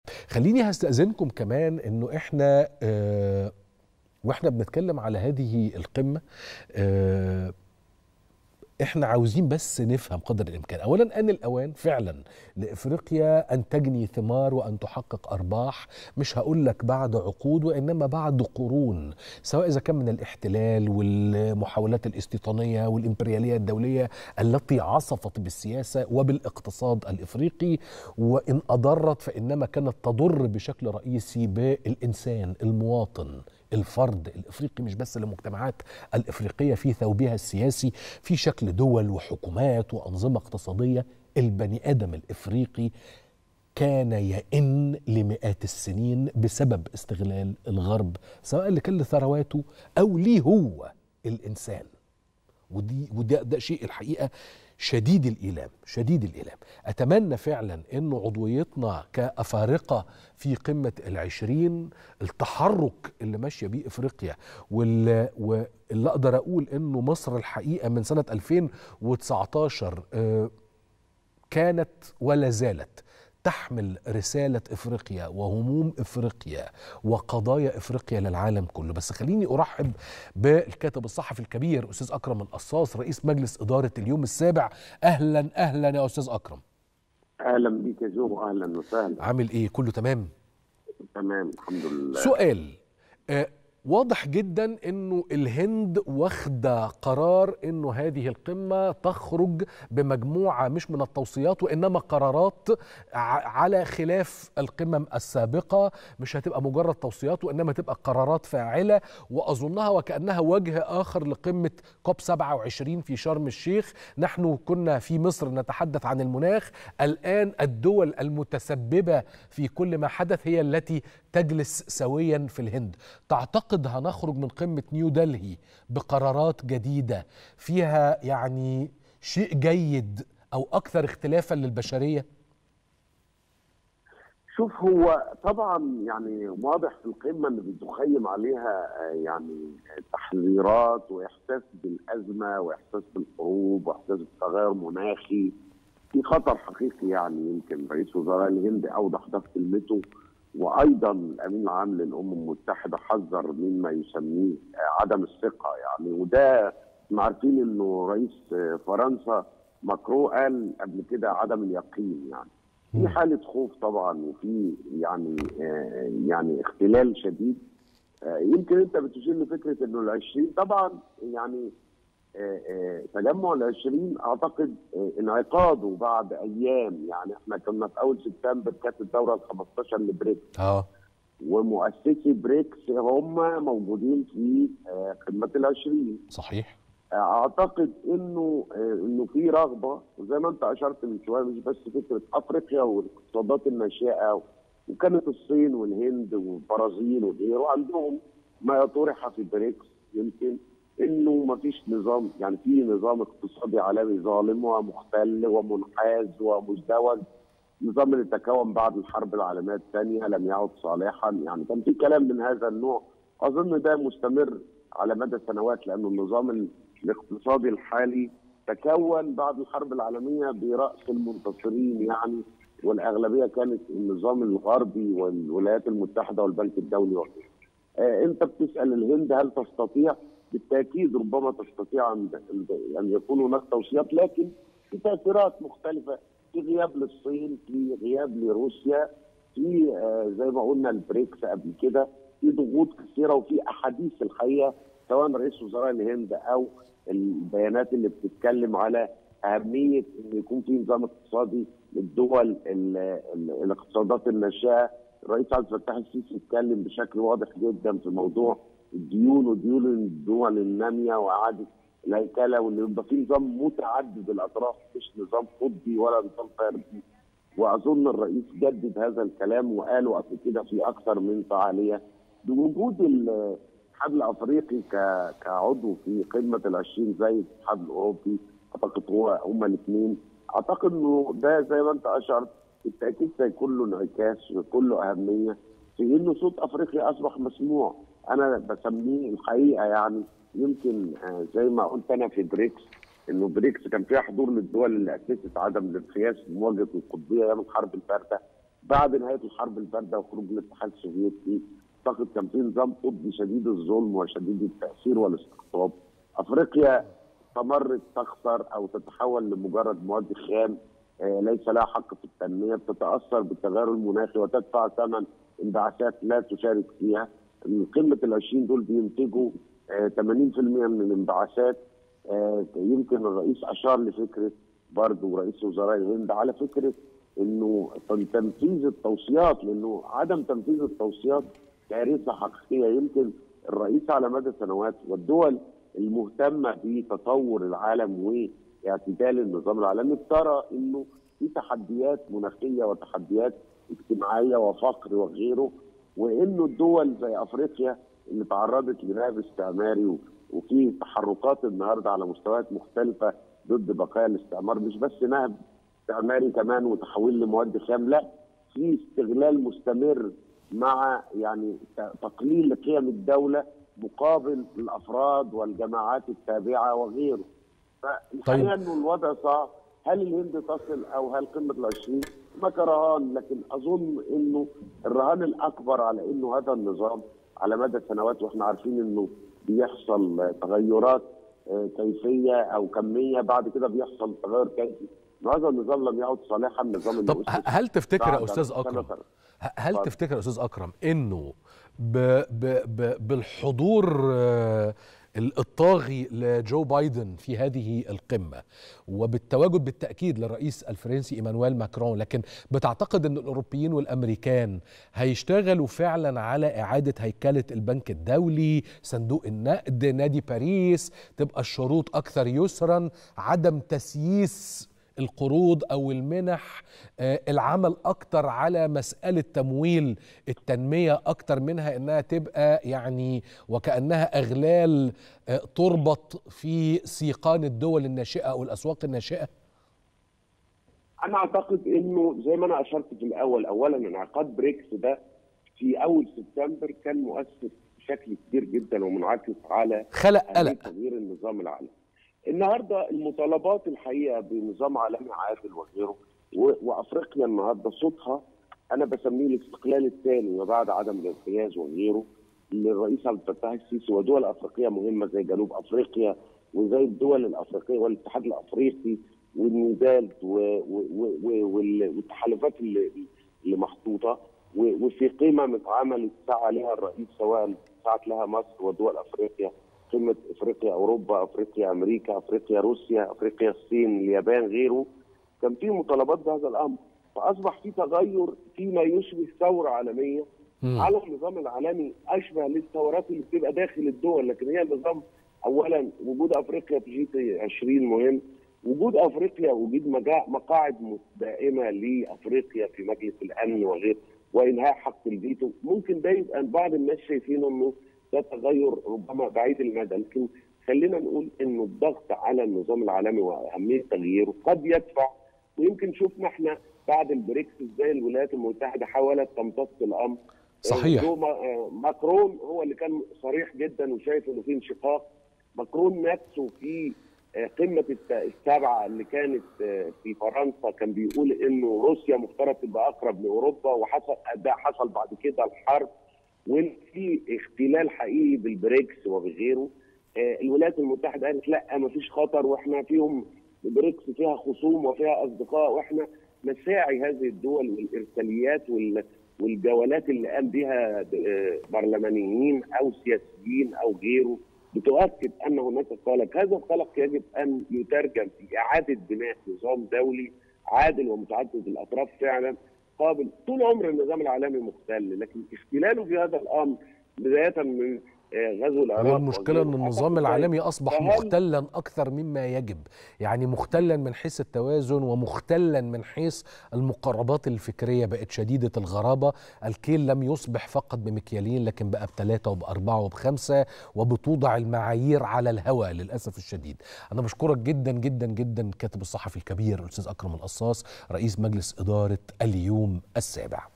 خليني هستأذنكم كمان انه احنا اه واحنا بنتكلم على هذه القمة اه احنا عاوزين بس نفهم قدر الامكان اولا ان الاوان فعلا لافريقيا ان تجني ثمار وان تحقق ارباح مش هقول لك بعد عقود وانما بعد قرون سواء اذا كان من الاحتلال والمحاولات الاستيطانيه والامبرياليه الدوليه التي عصفت بالسياسه وبالاقتصاد الافريقي وان اضرت فانما كانت تضر بشكل رئيسي بالانسان المواطن الفرد الافريقي مش بس المجتمعات الافريقيه في ثوبها السياسي في شكل دول وحكومات وانظمه اقتصاديه البني ادم الافريقي كان يئن لمئات السنين بسبب استغلال الغرب سواء لكل ثرواته او ليه هو الانسان ودي وده ده شيء الحقيقه شديد الإيلام شديد الإيلام أتمنى فعلا أنه عضويتنا كأفارقة في قمة العشرين التحرك اللي ماشية بيه إفريقيا واللي, واللي أقدر أقول أنه مصر الحقيقة من سنة 2019 كانت ولا زالت تحمل رسالة إفريقيا وهموم إفريقيا وقضايا إفريقيا للعالم كله بس خليني أرحب بالكاتب الصحفي الكبير أستاذ أكرم القصاص رئيس مجلس إدارة اليوم السابع أهلا أهلا يا أستاذ أكرم أهلا بيك يا جو أهلا وسهلا عامل إيه كله تمام تمام الحمد لله سؤال آه واضح جدا انه الهند واخده قرار انه هذه القمه تخرج بمجموعه مش من التوصيات وانما قرارات على خلاف القمم السابقه مش هتبقى مجرد توصيات وانما تبقى قرارات فاعله واظنها وكانها وجه اخر لقمه كوب 27 في شرم الشيخ نحن كنا في مصر نتحدث عن المناخ الان الدول المتسببه في كل ما حدث هي التي تجلس سويا في الهند تعتقد اعتقد هنخرج من قمه نيو دلهي بقرارات جديده فيها يعني شيء جيد او اكثر اختلافا للبشريه شوف هو طبعا يعني واضح في القمه ان بتخيم عليها يعني تحذيرات واحساس بالازمه واحساس بالحروب واحساس بالتغير المناخي في خطر حقيقي يعني يمكن رئيس وزراء الهند اوضح ده في كلمته وايضا الامين العام للامم المتحده حذر مما يسميه عدم الثقه يعني وده احنا عارفين انه رئيس فرنسا ماكرو قال قبل كده عدم اليقين يعني في حاله خوف طبعا وفي يعني يعني اختلال شديد يمكن انت بتشير لفكره انه العشرين طبعا يعني تجمع العشرين اعتقد انعقاده بعد ايام يعني احنا كنا في اول سبتمبر كانت الدوره ال 15 لبريكس اه ومؤسسي بريكس هم موجودين في قمه العشرين صحيح اعتقد انه انه في رغبه وزي ما انت اشرت من شويه مش بس فكره افريقيا والاقتصادات الناشئه وكانت الصين والهند والبرازيل وغيره عندهم ما طرح في بريكس يمكن انه ما فيش نظام يعني في نظام اقتصادي عالمي ظالم ومختل ومنحاز ومزدوج نظام اللي تكون بعد الحرب العالميه الثانيه لم يعد صالحا يعني كان في كلام من هذا النوع اظن ده مستمر على مدى سنوات لانه النظام الاقتصادي الحالي تكون بعد الحرب العالميه براس المنتصرين يعني والاغلبيه كانت النظام الغربي والولايات المتحده والبنك الدولي وغيره. آه انت بتسال الهند هل تستطيع؟ بالتاكيد ربما تستطيع ان ان يكون هناك توصيات لكن في تاثيرات مختلفه في غياب للصين في غياب لروسيا في آه زي ما قلنا البريكس قبل كده في ضغوط كثيره وفي احاديث الحقيقه سواء رئيس وزراء الهند او البيانات اللي بتتكلم على اهميه ان يكون في نظام اقتصادي للدول الاقتصادات الناشئه الرئيس عبد الفتاح السيسي اتكلم بشكل واضح جدا في موضوع الديون وديون الدول الناميه واعاده الهيكله وان يبقى في نظام متعدد الاطراف مش نظام قطبي ولا نظام فردي واظن الرئيس جدد هذا الكلام وقاله قبل كده في اكثر من فعاليه بوجود الاتحاد الافريقي كعضو في قمه العشرين زي الاتحاد الاوروبي اعتقد هو هما الاثنين اعتقد انه ده زي ما انت اشرت بالتاكيد سيكون له انعكاس ويكون له اهميه في انه صوت افريقيا اصبح مسموع انا بسميه الحقيقه يعني يمكن زي ما قلت انا في بريكس انه بريكس كان فيها حضور للدول اللي اسست عدم الانقياس بمواجهه القطبيه ايام الحرب البارده بعد نهايه الحرب البارده وخروج الاتحاد السوفيتي اعتقد كان في نظام قطبي شديد الظلم وشديد التاثير والاستقطاب افريقيا استمرت تخسر او تتحول لمجرد مواد خام آه، ليس لها حق في التنميه بتتاثر بالتغير المناخي وتدفع ثمن انبعاثات لا تشارك فيها قمه ال 20 دول بينتجوا آه، 80% من الانبعاثات آه، يمكن الرئيس اشار لفكره برضه رئيس وزراء الهند على فكره انه تنفيذ التوصيات لانه عدم تنفيذ التوصيات كارثه حقيقيه يمكن الرئيس على مدى سنوات والدول المهتمه بتطور العالم واعتدال النظام العالمي ترى انه في تحديات مناخيه وتحديات اجتماعيه وفقر وغيره وانه الدول زي افريقيا اللي تعرضت لنهب استعماري و- وفي تحركات النهارده على مستويات مختلفه ضد بقايا الاستعمار مش بس نهب استعماري كمان وتحويل لمواد خام لا في استغلال مستمر مع يعني ت- تقليل قيم الدوله مقابل الافراد والجماعات التابعه وغيره. فالحقيقه طيب. انه الوضع صعب هل الهند تصل او هل قمه العشرين؟ هناك رهان لكن اظن انه الرهان الاكبر على انه هذا النظام على مدى سنوات واحنا عارفين انه بيحصل تغيرات آه، كيفيه او كميه بعد كده بيحصل تغير كيفي إنه هذا النظام لم يعد صالحا النظام طب اللي ه- أسس هل تفتكر يا بعد استاذ سنة اكرم سنة. ه- هل اتفضل. تفتكر يا استاذ اكرم انه ب ب ب بالحضور آه، الطاغي لجو بايدن في هذه القمه وبالتواجد بالتاكيد للرئيس الفرنسي ايمانويل ماكرون لكن بتعتقد ان الاوروبيين والامريكان هيشتغلوا فعلا على اعاده هيكله البنك الدولي صندوق النقد نادي باريس تبقى الشروط اكثر يسرا عدم تسييس القروض او المنح آه، العمل اكتر على مساله تمويل التنميه اكتر منها انها تبقى يعني وكانها اغلال آه، تربط في سيقان الدول الناشئه او الاسواق الناشئه انا اعتقد انه زي ما انا اشرت في الاول اولا انعقاد بريكس ده في اول سبتمبر كان مؤثر بشكل كبير جدا ومنعكس على خلق أهمية قلق تغيير النظام العالمي. النهارده المطالبات الحقيقه بنظام عالمي عادل وغيره و- وافريقيا النهارده صوتها انا بسميه الاستقلال الثاني وبعد عدم الانقياز وغيره للرئيس عبد الفتاح السيسي ودول افريقيه مهمه زي جنوب افريقيا وزي الدول الافريقيه والاتحاد الافريقي والنيدال و- و- و- و- وال- والتحالفات اللي اللي محطوطه و- وفي قيمه اتعملت سعى لها الرئيس سواء سعت لها مصر ودول افريقيا قمه افريقيا اوروبا افريقيا امريكا افريقيا روسيا افريقيا الصين اليابان غيره كان في مطالبات بهذا الامر فاصبح في تغير فيما يشبه ثوره عالميه مم. على النظام العالمي اشبه للثورات اللي بتبقى داخل الدول لكن هي النظام اولا وجود افريقيا في جي 20 مهم وجود افريقيا وجود مجا- مقاعد دائمه لافريقيا في مجلس الامن وغيره وانهاء حق الفيتو ممكن ده يبقى بعض الناس شايفين انه ده تغير ربما بعيد المدى لكن خلينا نقول انه الضغط على النظام العالمي واهميه تغييره قد يدفع ويمكن شفنا احنا بعد البريكس ازاي الولايات المتحده حاولت تمتص الامر صحيح. جو ما- آه، ماكرون هو اللي كان صريح جدا وشايف انه في انشقاق ماكرون نفسه في آه، قمه الت- السبعه اللي كانت آه، في فرنسا كان بيقول انه روسيا مفترض تبقى اقرب لاوروبا وحصل ده حصل بعد كده الحرب وفي اختلال حقيقي بالبريكس وبغيره آه، الولايات المتحده قالت لا ما فيش خطر واحنا فيهم البريكس فيها خصوم وفيها اصدقاء واحنا مساعي هذه الدول والارساليات وال والجولات اللي قام بها آه، برلمانيين او سياسيين او غيره بتؤكد ان هناك قلق، هذا القلق يجب ان يترجم في اعاده بناء نظام دولي عادل ومتعدد الاطراف فعلا قابل طول عمر النظام العالمي مختل لكن اختلاله في هذا الامر بدايه من آه، غزو العراق هو المشكلة أن وغيره. النظام أعتقد العالمي أصبح فهل- مختلا أكثر مما يجب يعني مختلا من حيث التوازن ومختلا من حيث المقربات الفكرية بقت شديدة الغرابة الكيل لم يصبح فقط بمكيالين لكن بقى بثلاثة وبأربعة وبخمسة وبتوضع المعايير على الهوى للأسف الشديد أنا بشكرك جدا جدا جدا الكاتب الصحفي الكبير الأستاذ أكرم القصاص رئيس مجلس إدارة اليوم السابع